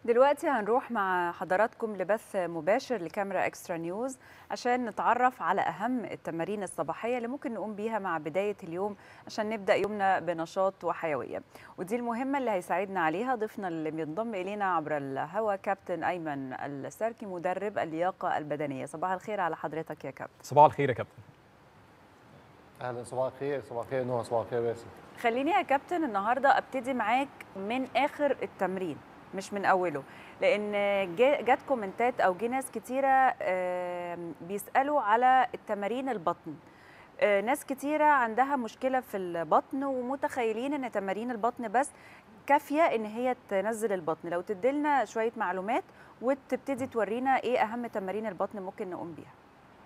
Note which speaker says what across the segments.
Speaker 1: دلوقتي هنروح مع حضراتكم لبث مباشر لكاميرا اكسترا نيوز عشان نتعرف على اهم التمارين الصباحيه اللي ممكن نقوم بيها مع بدايه اليوم عشان نبدا يومنا بنشاط وحيويه ودي المهمه اللي هيساعدنا عليها ضيفنا اللي بينضم الينا عبر الهواء كابتن ايمن الساركي مدرب اللياقه البدنيه صباح الخير على حضرتك يا كابتن
Speaker 2: صباح الخير يا كابتن
Speaker 3: اهلا صباح الخير صباح الخير نوع صباح الخير باسم
Speaker 1: خليني يا كابتن النهارده ابتدي معاك من اخر التمرين مش من اوله لان جا- جات كومنتات او جه ناس كتيره آم، بيسالوا على التمارين البطن آه، ناس كتيره عندها مشكله في البطن ومتخيلين ان تمارين البطن بس كافيه ان هي تنزل البطن لو تديلنا شويه معلومات وتبتدي تورينا ايه اهم تمارين البطن ممكن نقوم بيها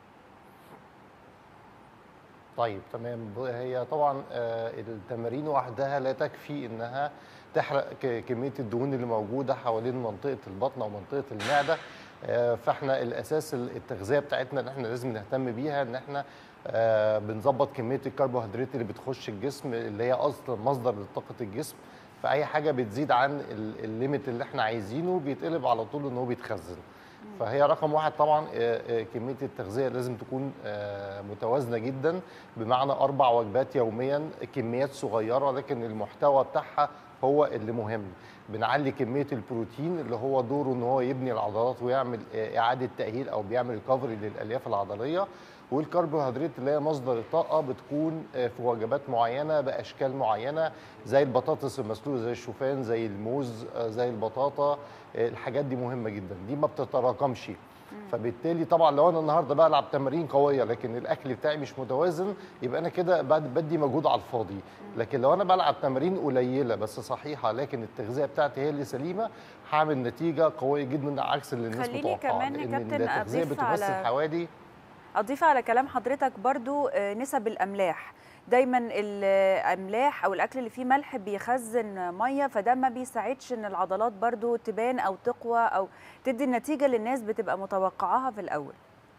Speaker 3: طيب تمام ب- هي طبعا آه، التمارين وحدها لا تكفي انها تحرق ك- كميه الدهون اللي موجوده حوالين منطقه البطن او منطقه المعده آه، فاحنا الاساس ال- التغذيه بتاعتنا اللي احنا لازم نهتم بيها ان احنا آه، بنظبط كميه الكربوهيدرات اللي بتخش الجسم اللي هي اصلا مصدر لطاقه الجسم فاي حاجه بتزيد عن ال- الليميت اللي احنا عايزينه بيتقلب على طول ان هو بيتخزن فهي رقم واحد طبعا آه، آه، كميه التغذيه لازم تكون آه، متوازنه جدا بمعنى اربع وجبات يوميا كميات صغيره لكن المحتوى بتاعها هو اللي مهم بنعلي كميه البروتين اللي هو دوره ان هو يبني العضلات ويعمل آه، اعاده تاهيل او بيعمل ريكفري للالياف العضليه والكربوهيدرات اللي هي مصدر الطاقه بتكون آه، في وجبات معينه باشكال معينه زي البطاطس المسلوقه زي الشوفان زي الموز آه، زي البطاطا آه، الحاجات دي مهمه جدا دي ما بتتراكمش فبالتالي طبعا لو انا النهارده بلعب تمارين قويه لكن الاكل بتاعي مش متوازن يبقى انا كده بعد بدي مجهود على الفاضي لكن لو انا بلعب تمارين قليله بس صحيحه لكن التغذيه بتاعتي هي اللي سليمه هعمل نتيجه قويه جدا عكس اللي الناس
Speaker 1: خليني
Speaker 3: متوقعه
Speaker 1: كمان يا
Speaker 3: لان
Speaker 1: كابتن
Speaker 3: التغذيه
Speaker 1: أضيف
Speaker 3: بتمثل
Speaker 1: على-
Speaker 3: حوالي
Speaker 1: اضيف على كلام حضرتك برضو آه، نسب الاملاح دايما الاملاح او الاكل اللي فيه ملح بيخزن ميه فده ما بيساعدش ان العضلات برضو تبان او تقوى او تدي النتيجه اللي الناس بتبقى متوقعاها في الاول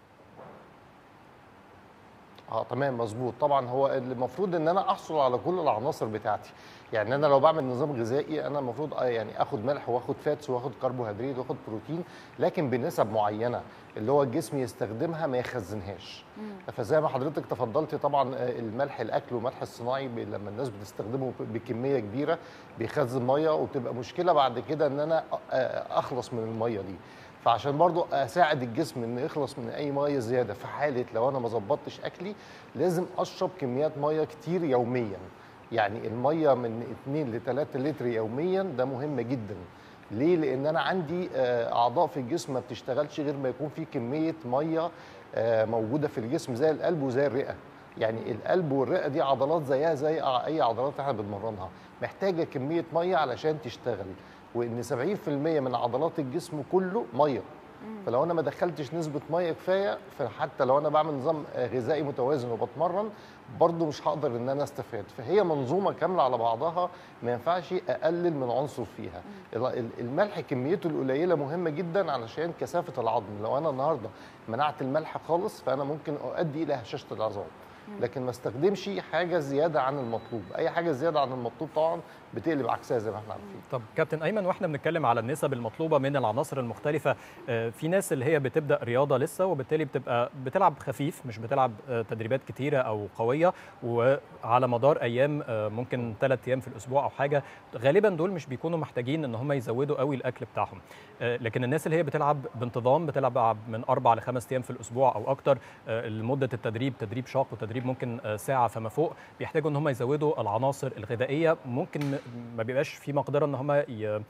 Speaker 3: اه تمام مظبوط طبعا هو المفروض ان انا احصل على كل العناصر بتاعتي يعني انا لو بعمل نظام غذائي انا المفروض آه يعني اخد ملح واخد فاتس واخد كربوهيدرات واخد بروتين لكن بنسب معينه اللي هو الجسم يستخدمها ما يخزنهاش فزي ما حضرتك تفضلتي طبعا آه، الملح الاكل والملح الصناعي ب- لما الناس بتستخدمه ب- بكميه كبيره بيخزن ميه وبتبقى مشكله بعد كده ان انا آه، اخلص من الميه دي فعشان برضو اساعد الجسم انه يخلص من اي ميه زياده في حاله لو انا ما ظبطتش اكلي لازم اشرب كميات ميه كتير يوميا يعني الميه من 2 ل 3 لتر يوميا ده مهم جدا ليه لان انا عندي آه، اعضاء في الجسم ما بتشتغلش غير ما يكون في كميه ميه آه، موجوده في الجسم زي القلب وزي الرئه يعني القلب والرئه دي عضلات زيها زي اي عضلات احنا بنمرنها محتاجه كميه ميه علشان تشتغل وان 70% من عضلات الجسم كله ميه فلو انا ما دخلتش نسبه ميه كفايه فحتى لو انا بعمل نظام آه، غذائي متوازن وبتمرن برضه مش هقدر ان انا استفاد فهي منظومه كامله على بعضها ما ينفعش اقلل من عنصر فيها ال- ال- الملح كميته القليله مهمه جدا علشان كثافه العظم لو انا النهارده منعت الملح خالص فانا ممكن اؤدي الى هشاشه العظام لكن ما استخدمش حاجه زياده عن المطلوب اي حاجه زياده عن المطلوب طبعا بتقلب عكسها زي ما احنا عارفين
Speaker 2: طب كابتن ايمن واحنا بنتكلم على النسب المطلوبه من العناصر المختلفه آه، في ناس اللي هي بتبدا رياضه لسه وبالتالي بتبقى بتلعب خفيف مش بتلعب آه، تدريبات كتيره او قويه وعلى مدار ايام آه، ممكن ثلاث ايام في الاسبوع او حاجه غالبا دول مش بيكونوا محتاجين ان هم يزودوا قوي الاكل بتاعهم آه، لكن الناس اللي هي بتلعب بانتظام بتلعب من اربع لخمس ايام في الاسبوع او اكتر آه، لمده التدريب تدريب شاق وتدريب ممكن آه، ساعه فما فوق بيحتاجوا ان هم يزودوا العناصر الغذائيه ممكن م- ما بيبقاش في مقدره ان هم ي-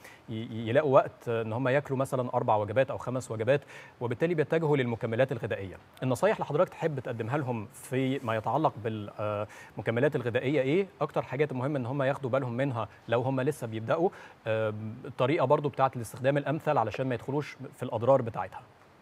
Speaker 2: ي- يلاقوا وقت ان هم ياكلوا مثلا اربع وجبات او خمس وجبات وبالتالي بيتجهوا للمكملات الغذائيه النصايح اللي حضرتك تحب تقدمها لهم في ما يتعلق بالمكملات الغذائيه ايه اكتر حاجات مهم ان هم ياخدوا بالهم منها لو هم لسه بيبداوا آم، الطريقه برضو بتاعه الاستخدام الامثل علشان ما يدخلوش في الاضرار بتاعتها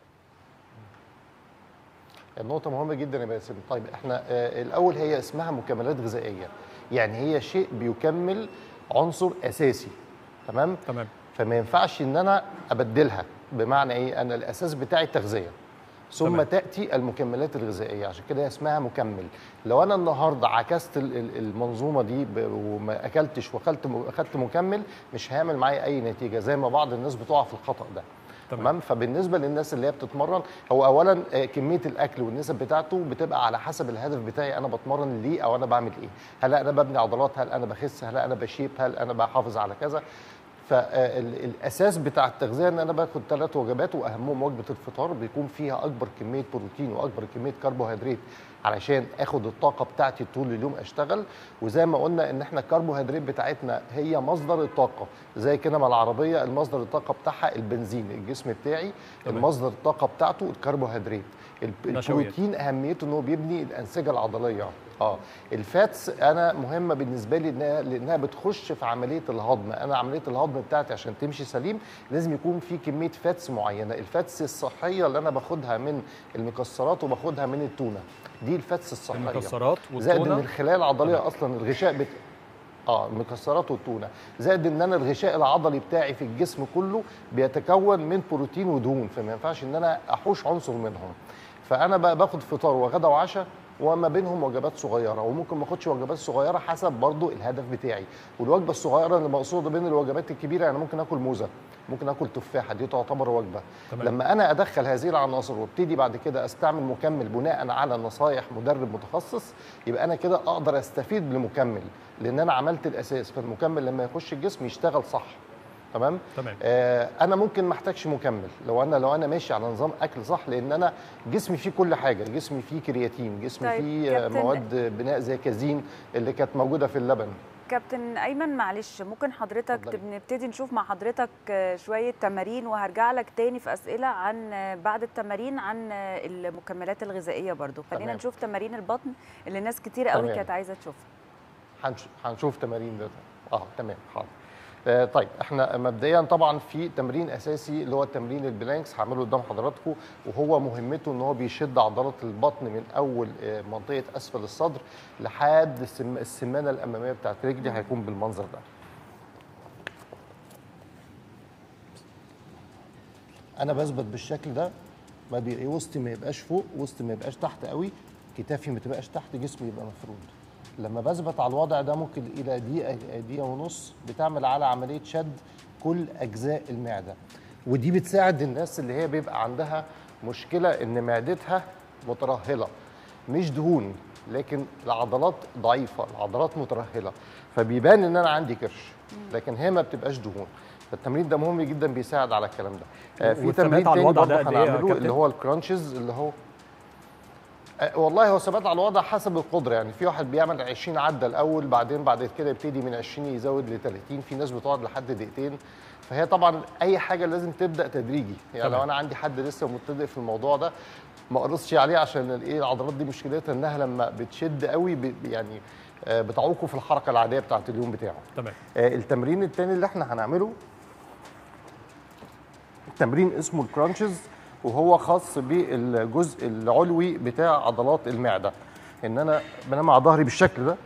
Speaker 3: النقطة مهمة جدا يا باسم، طيب احنا آه، الأول هي اسمها مكملات غذائية، يعني هي شيء بيكمل عنصر أساسي، تمام؟
Speaker 2: تمام
Speaker 3: فما ينفعش إن أنا أبدلها، بمعنى إيه؟ أنا الأساس بتاعي التغذية. ثم
Speaker 2: تمام.
Speaker 3: تاتي المكملات الغذائيه عشان كده هي اسمها مكمل لو انا النهارده عكست ال- ال- المنظومه دي ب- وما اكلتش واكلت م- اخدت مكمل مش هيعمل معايا اي نتيجه زي ما بعض الناس بتقع في الخطا ده
Speaker 2: تمام.
Speaker 3: تمام فبالنسبه للناس اللي هي بتتمرن هو اولا آه، كميه الاكل والنسب بتاعته بتبقى على حسب الهدف بتاعي انا بتمرن ليه او انا بعمل ايه هل انا ببني عضلات هل انا بخس هل انا بشيب هل انا بحافظ على كذا فالاساس بتاع التغذيه ان انا باخد ثلاث وجبات واهمهم وجبه الفطار بيكون فيها اكبر كميه بروتين واكبر كميه كربوهيدرات علشان اخد الطاقه بتاعتي طول اليوم اشتغل وزي ما قلنا ان احنا الكربوهيدرات بتاعتنا هي مصدر الطاقه زي كده ما العربيه المصدر الطاقه بتاعها البنزين الجسم بتاعي
Speaker 2: تمام.
Speaker 3: المصدر الطاقه بتاعته الكربوهيدرات الب-
Speaker 2: نشويات.
Speaker 3: البروتين اهميته ان هو بيبني الانسجه العضليه اه الفاتس انا مهمه بالنسبه لي انها لانها بتخش في عمليه الهضم انا عمليه الهضم بتاعتي عشان تمشي سليم لازم يكون في كميه فاتس معينه الفاتس الصحيه اللي انا باخدها من المكسرات وباخدها من التونه دي الفاتس الصحيه
Speaker 2: المكسرات
Speaker 3: زائد ان
Speaker 2: والتونه
Speaker 3: الخلايا العضليه اصلا الغشاء بت... اه المكسرات والتونه زائد ان انا الغشاء العضلي بتاعي في الجسم كله بيتكون من بروتين ودهون فما ينفعش ان انا احوش عنصر منهم فانا بقى باخد فطار وغدا وعشاء وما بينهم وجبات صغيره وممكن ما اخدش وجبات صغيره حسب برضو الهدف بتاعي والوجبه الصغيره اللي مقصوده بين الوجبات الكبيره يعني ممكن اكل موزه ممكن اكل تفاحه دي تعتبر وجبه
Speaker 2: تمام.
Speaker 3: لما انا ادخل هذه العناصر وابتدي بعد كده استعمل مكمل بناء على نصايح مدرب متخصص يبقى انا كده اقدر استفيد بالمكمل لان انا عملت الاساس فالمكمل لما يخش الجسم يشتغل صح تمام
Speaker 2: تمام
Speaker 3: آه انا ممكن ما احتاجش مكمل لو انا لو انا ماشي على نظام اكل صح لان انا جسمي فيه كل حاجه جسمي فيه كرياتين جسمي
Speaker 1: طيب،
Speaker 3: فيه آه،
Speaker 1: كابتن-
Speaker 3: مواد بناء زي كازين اللي كانت موجوده في اللبن
Speaker 1: كابتن ايمن معلش ممكن حضرتك
Speaker 3: اتفضلي.
Speaker 1: تب- نبتدي نشوف مع حضرتك آه، شويه تمارين وهرجع لك تاني في اسئله عن آه، بعد التمارين عن آه، المكملات الغذائيه برضو خلينا
Speaker 3: تمام.
Speaker 1: نشوف تمارين البطن اللي ناس كتير قوي
Speaker 3: تمام.
Speaker 1: كانت عايزه تشوفها
Speaker 3: هنش- هنشوف تمارين ده اه تمام حاضر آه طيب احنا مبدئيا طبعا في تمرين اساسي اللي هو التمرين البلانكس هعمله قدام حضراتكم وهو مهمته ان هو بيشد عضلات البطن من اول آه منطقه اسفل الصدر لحد السم السمانه الاماميه بتاعت رجلي هيكون بالمنظر ده انا بثبت بالشكل ده ما بي... وسطي ما يبقاش فوق وسطي ما يبقاش تحت قوي كتافي ما تبقاش تحت جسمي يبقى مفرود لما بثبت على الوضع ده ممكن الى دقيقه دقيقه ونص بتعمل على عمليه شد كل اجزاء المعده ودي بتساعد الناس اللي هي بيبقى عندها مشكله ان معدتها مترهله مش دهون لكن العضلات ضعيفه العضلات مترهله فبيبان ان انا عندي كرش لكن هي ما بتبقاش دهون فالتمرين ده مهم جدا بيساعد على الكلم ده آه، في
Speaker 2: والثبات
Speaker 3: تمرين
Speaker 2: على
Speaker 3: تاني
Speaker 2: الوضع
Speaker 3: برضه
Speaker 2: ده قد إيه يا
Speaker 3: هنعمله
Speaker 2: كابتن؟
Speaker 3: اللي هو الكرانشز اللي هو آه، والله هو ثبات على الوضع حسب القدره يعني في واحد بيعمل 20 عده الاول بعدين بعد كده يبتدي من 20 يزود ل 30 في ناس بتقعد لحد دقيقتين فهي طبعا اي حاجه لازم تبدا تدريجي يعني
Speaker 2: تمام.
Speaker 3: لو انا عندي حد لسه مبتدئ في الموضوع ده ما قرصش عليه عشان الايه العضلات دي مشكلتها انها لما بتشد قوي ب- يعني آه، بتعوقه في الحركه العاديه بتاعه اليوم بتاعه
Speaker 2: تمام
Speaker 3: آه، التمرين التاني اللي احنا هنعمله تمرين اسمه الكرانشز وهو خاص بالجزء العلوي بتاع عضلات المعده ان انا بنام على ظهري بالشكل ده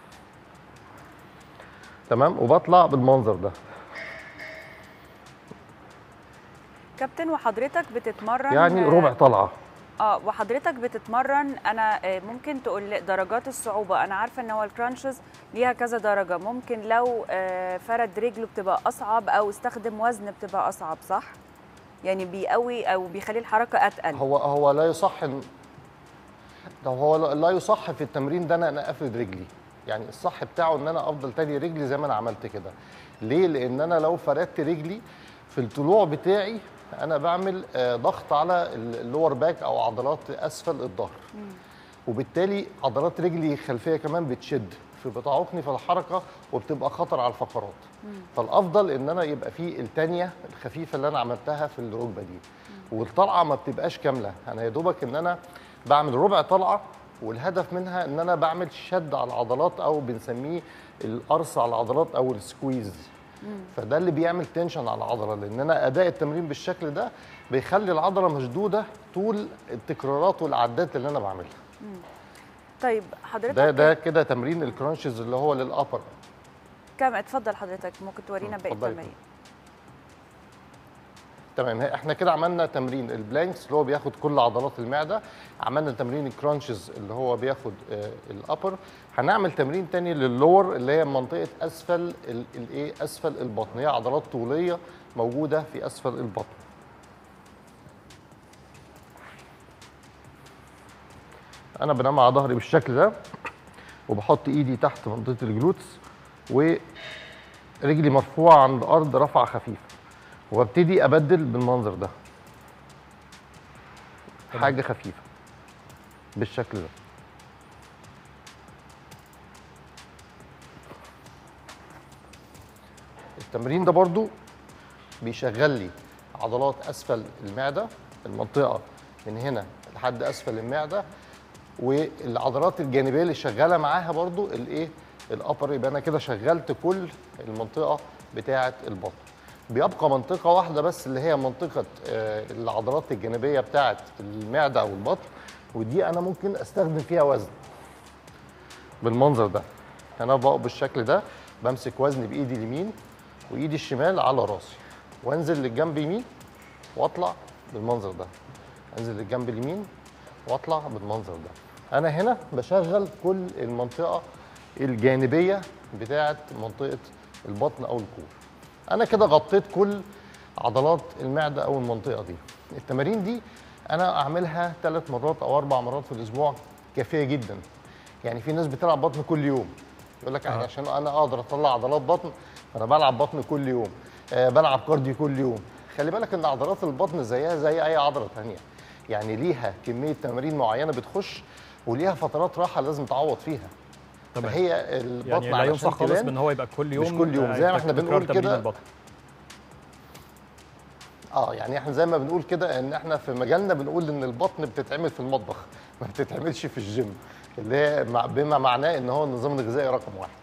Speaker 3: تمام وبطلع بالمنظر ده
Speaker 1: كابتن وحضرتك بتتمرن
Speaker 3: يعني ربع طلعه
Speaker 1: اه وحضرتك بتتمرن انا آه، ممكن تقول لي درجات الصعوبه انا عارفه ان هو الكرانشز ليها كذا درجه ممكن لو آه، فرد رجله بتبقى اصعب او استخدم وزن بتبقى اصعب صح يعني بيقوي او بيخلي الحركه اتقل
Speaker 3: هو هو لا يصح ان ده هو لا- لا يصح في التمرين ده انا انا افرد رجلي يعني الصح بتاعه ان انا افضل تاني رجلي زي ما انا عملت كده ليه لان انا لو فردت رجلي في الطلوع بتاعي انا بعمل آه، ضغط على اللور باك او عضلات اسفل الظهر وبالتالي عضلات رجلي الخلفيه كمان بتشد فبتعوقني في الحركه وبتبقى خطر على الفقرات فالافضل ان انا يبقى في التانيه الخفيفه اللي انا عملتها في الركبه دي والطلعه ما بتبقاش كامله انا يا دوبك ان انا بعمل ربع طلعه والهدف منها ان انا بعمل شد على العضلات او بنسميه القرص على العضلات او السكويز فده اللي بيعمل تنشن على العضله لان انا اداء التمرين بالشكل ده بيخلي العضله مشدوده طول التكرارات والعدات اللي انا بعملها
Speaker 1: طيب حضرتك
Speaker 3: ده ده كده تمرين الكرانشز اللي هو للابر
Speaker 1: كم اتفضل حضرتك ممكن تورينا باقي
Speaker 3: اتفضلي.
Speaker 1: التمارين
Speaker 3: تمام هي- احنا كده عملنا تمرين البلانكس اللي هو بياخد كل عضلات المعده عملنا تمرين الكرانشز اللي هو بياخد آه الابر هنعمل تمرين تاني لللور اللي هي منطقه اسفل ال- الايه اسفل البطن هي عضلات طوليه موجوده في اسفل البطن انا بنام على ظهري بالشكل ده وبحط ايدي تحت منطقه الجلوتس ورجلي مرفوعه عند الارض رفعه خفيفه وابتدي ابدل بالمنظر ده
Speaker 2: تمام.
Speaker 3: حاجه خفيفه بالشكل ده التمرين ده برضو بيشغل لي عضلات اسفل المعده المنطقه من هنا لحد اسفل المعده والعضلات الجانبيه اللي شغاله معاها برضو الايه الابر يبقى انا كده شغلت كل المنطقه بتاعه البطن بيبقى منطقه واحده بس اللي هي منطقه آه، العضلات الجانبيه بتاعه المعده او البطن ودي انا ممكن استخدم فيها وزن بالمنظر ده انا بقى بالشكل ده بمسك وزن بايدي اليمين وايدي الشمال على راسي وانزل للجنب يمين واطلع بالمنظر ده انزل للجنب اليمين واطلع بالمنظر ده انا هنا بشغل كل المنطقه الجانبيه بتاعه منطقه البطن او الكور انا كده غطيت كل عضلات المعده او المنطقه دي التمارين دي انا اعملها ثلاث مرات او اربع مرات في الاسبوع كافيه جدا يعني في ناس بتلعب بطن كل يوم يقول لك يعني
Speaker 2: آه.
Speaker 3: عشان انا اقدر اطلع عضلات بطن انا بلعب بطن كل يوم آه بلعب كارديو كل يوم خلي بالك ان عضلات البطن زيها زي اي عضله ثانيه يعني ليها كميه تمارين معينه بتخش وليها فترات راحه لازم تعوض فيها
Speaker 2: تمام
Speaker 3: فهي البطن
Speaker 2: يعني لا
Speaker 3: علشان
Speaker 2: ينصح خالص
Speaker 3: تبان-
Speaker 2: بان هو يبقى كل يوم
Speaker 3: مش كل يوم،
Speaker 2: آه،
Speaker 3: زي ما احنا
Speaker 2: تكرار
Speaker 3: بنقول
Speaker 2: تمرين
Speaker 3: كده.
Speaker 2: البطن.
Speaker 3: اه يعني احنا زي ما بنقول كده ان احنا في مجالنا بنقول ان البطن بتتعمل في المطبخ ما بتتعملش في الجيم اللي هي مع- بما معناه ان هو النظام الغذائي رقم واحد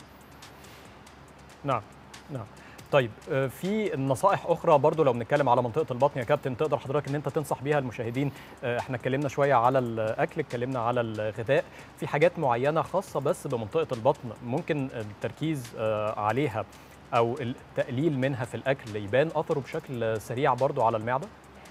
Speaker 2: نعم نعم طيب آه، في نصائح اخرى برضو لو بنتكلم على منطقه البطن يا كابتن تقدر حضرتك ان انت تنصح بيها المشاهدين آه، احنا اتكلمنا شويه على الاكل اتكلمنا على الغذاء في حاجات معينه خاصه بس بمنطقه البطن ممكن التركيز آه، عليها او التقليل منها في الاكل يبان اثره بشكل سريع برضو على المعده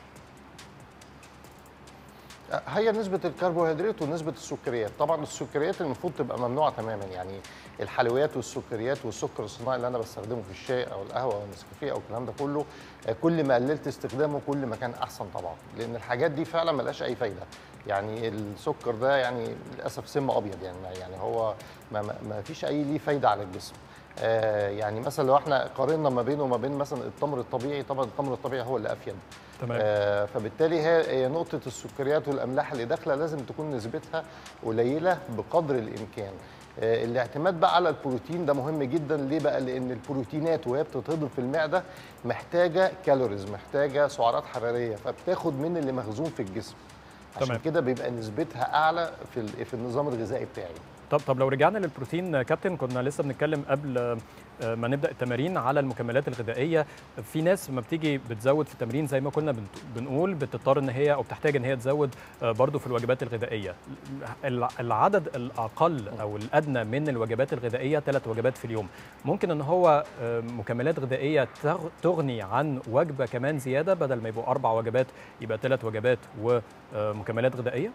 Speaker 3: هي نسبة الكربوهيدرات ونسبة السكريات، طبعا السكريات المفروض تبقى ممنوعة تماما يعني الحلويات والسكريات والسكر الصناعي اللي انا بستخدمه في الشاي او القهوة او النسكافيه او الكلام ده كله آه، كل ما قللت استخدامه كل ما كان احسن طبعا، لان الحاجات دي فعلا ملهاش اي فايدة، يعني السكر ده يعني للاسف سم ابيض يعني ما- يعني هو ما, ما ما فيش اي ليه فايدة على الجسم. آه يعني مثلا لو احنا قارنا ما بينه وما بين مثلا التمر الطبيعي طبعا التمر الطبيعي هو اللي افيد
Speaker 2: تمام
Speaker 3: آه، فبالتالي هي هي نقطة السكريات والأملاح اللي داخلة لازم تكون نسبتها قليلة بقدر الإمكان. آه، الاعتماد بقى على البروتين ده مهم جدا ليه بقى؟ لأن البروتينات وهي بتتهضم في المعدة محتاجة كالوريز، محتاجة سعرات حرارية، فبتاخد من اللي مخزون في الجسم. عشان
Speaker 2: تمام.
Speaker 3: كده بيبقى نسبتها أعلى في ال- في النظام الغذائي بتاعي.
Speaker 2: طب طب لو رجعنا للبروتين آه، كابتن كنا لسه بنتكلم قبل آه، آه، ما نبدا التمارين على المكملات الغذائيه في ناس لما بتيجي بتزود في التمرين زي ما كنا بنت- بنقول بتضطر ان هي او بتحتاج ان هي تزود آه، برضو في الوجبات الغذائيه الع- العدد الاقل او الادنى من الوجبات الغذائيه ثلاث وجبات في اليوم ممكن ان هو آه، مكملات غذائيه تغ- تغني عن وجبه كمان زياده بدل ما يبقوا اربع وجبات يبقى ثلاث وجبات ومكملات غذائيه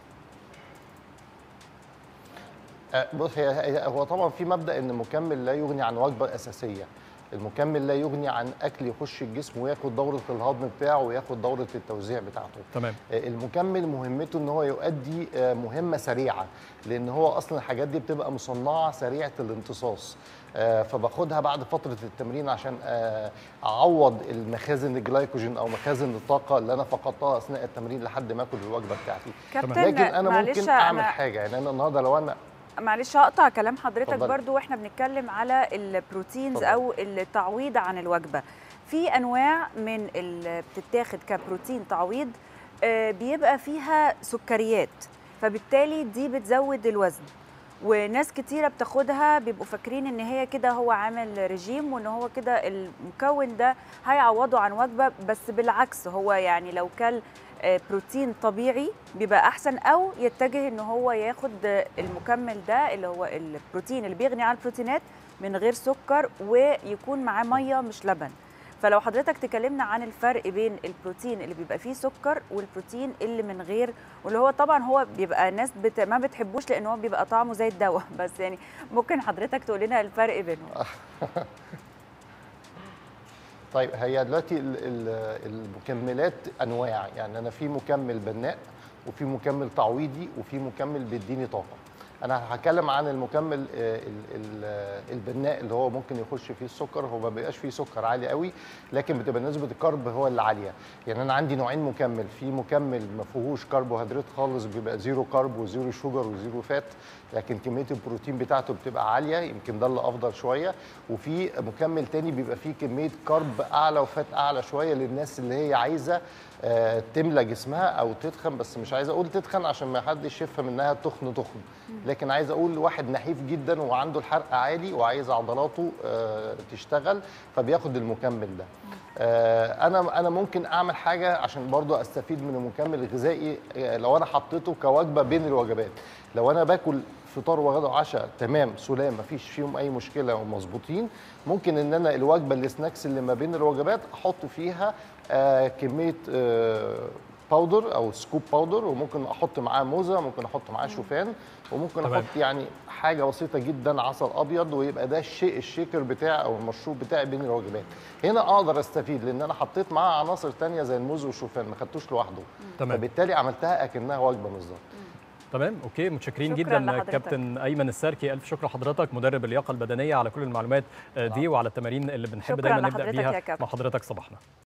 Speaker 3: آه، بص هي هي- هو طبعا في مبدا ان المكمل لا يغني عن وجبه اساسيه المكمل لا يغني عن اكل يخش الجسم وياخد دوره الهضم بتاعه وياخد دوره التوزيع بتاعته
Speaker 2: تمام
Speaker 3: آه، المكمل مهمته ان هو يؤدي آه، مهمه سريعه لان هو اصلا الحاجات دي بتبقى مصنعه سريعه الامتصاص آه، فباخدها بعد فتره التمرين عشان آه، اعوض المخازن الجلايكوجين او مخازن الطاقه اللي انا فقدتها اثناء التمرين لحد ما اكل الوجبه بتاعتي
Speaker 1: كابتن
Speaker 3: لكن انا
Speaker 1: معلش
Speaker 3: ممكن اعمل
Speaker 1: أنا
Speaker 3: حاجه يعني انا النهارده لو انا
Speaker 1: معلش هقطع كلام حضرتك
Speaker 3: اتفضلي.
Speaker 1: برضو واحنا بنتكلم على البروتينز
Speaker 3: اتفضلي.
Speaker 1: او التعويض عن الوجبه في انواع من اللي بتتاخد كبروتين تعويض آه، بيبقى فيها سكريات فبالتالي دي بتزود الوزن وناس كتيرة بتاخدها بيبقوا فاكرين ان هي كده هو عامل رجيم وان هو كده المكون ده هيعوضه عن وجبة بس بالعكس هو يعني لو كل آه، بروتين طبيعي بيبقى احسن او يتجه ان هو ياخد آه، المكمل ده اللي هو البروتين اللي بيغني عن البروتينات من غير سكر ويكون معاه ميه مش لبن فلو حضرتك تكلمنا عن الفرق بين البروتين اللي بيبقى فيه سكر والبروتين اللي من غير واللي هو طبعا هو بيبقى الناس بت... ما بتحبوش لان هو بيبقى طعمه زي الدواء بس يعني ممكن حضرتك تقول لنا الفرق بينهم
Speaker 3: طيب هي دلوقتي ال- ال- المكملات انواع يعني انا في مكمل بناء وفي مكمل تعويضي وفي مكمل بيديني طاقه انا هتكلم عن المكمل آه، ال- ال- البناء اللي هو ممكن يخش فيه السكر هو ما بيبقاش فيه سكر عالي قوي لكن بتبقى نسبه الكرب هو اللي عاليه يعني انا عندي نوعين مكمل في مكمل ما فيهوش كربوهيدرات خالص بيبقى زيرو كرب وزيرو شوجر وزيرو فات لكن كميه البروتين بتاعته بتبقى عاليه يمكن ده اللي افضل شويه وفي مكمل تاني بيبقى فيه كميه كرب اعلى وفات اعلى شويه للناس اللي هي عايزه آه، تملى جسمها او تتخن بس مش عايز اقول تتخن عشان ما حدش يفهم انها تخن تخن لكن عايز اقول واحد نحيف جدا وعنده الحرق عالي وعايز عضلاته آه، تشتغل فبياخد المكمل ده آه، انا انا ممكن اعمل حاجه عشان برضو استفيد من المكمل الغذائي آه، لو انا حطيته كوجبه بين الوجبات لو انا باكل فطار وغدا وعشاء تمام سلام مفيش فيهم اي مشكله ومظبوطين ممكن ان انا الوجبه السناكس اللي ما بين الوجبات احط فيها آه كميه آه باودر او سكوب باودر وممكن احط معاه موزه ممكن احط معاه شوفان وممكن
Speaker 2: تمام.
Speaker 3: احط يعني حاجه بسيطه جدا عسل ابيض ويبقى ده الشيء الشيكر بتاعي او المشروب بتاعي بين الوجبات هنا اقدر استفيد لان انا حطيت معاه عناصر تانية زي الموز والشوفان ما خدتوش لوحده
Speaker 2: تمام.
Speaker 3: فبالتالي عملتها اكنها وجبه بالظبط
Speaker 2: تمام اوكي متشكرين
Speaker 1: شكراً
Speaker 2: جدا
Speaker 1: لحضرتك.
Speaker 2: كابتن ايمن الساركي الف شكر لحضرتك مدرب اللياقه البدنيه على كل المعلومات آه، دي وعلى التمارين اللي بنحب
Speaker 1: شكراً
Speaker 2: دايما نبدا
Speaker 1: لحضرتك
Speaker 2: بيها
Speaker 1: يا كابتن.
Speaker 2: مع حضرتك صباحنا